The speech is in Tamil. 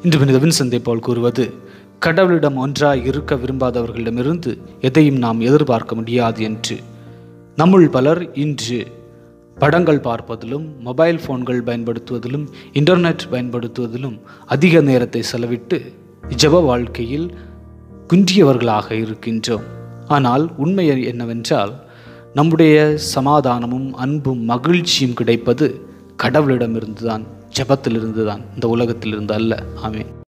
இன்று புனித வின்சந்தை போல் கூறுவது கடவுளிடம் ஒன்றாய் இருக்க விரும்பாதவர்களிடமிருந்து எதையும் நாம் எதிர்பார்க்க முடியாது என்று நம்முள் பலர் இன்று படங்கள் பார்ப்பதிலும் மொபைல் ஃபோன்கள் பயன்படுத்துவதிலும் இன்டர்நெட் பயன்படுத்துவதிலும் அதிக நேரத்தை செலவிட்டு ஜெப வாழ்க்கையில் குன்றியவர்களாக இருக்கின்றோம் ஆனால் உண்மை என்னவென்றால் நம்முடைய சமாதானமும் அன்பும் மகிழ்ச்சியும் கிடைப்பது கடவுளிடமிருந்து தான் ஜெபத்திலிருந்து தான் இந்த உலகத்திலிருந்து அல்ல ஆமென்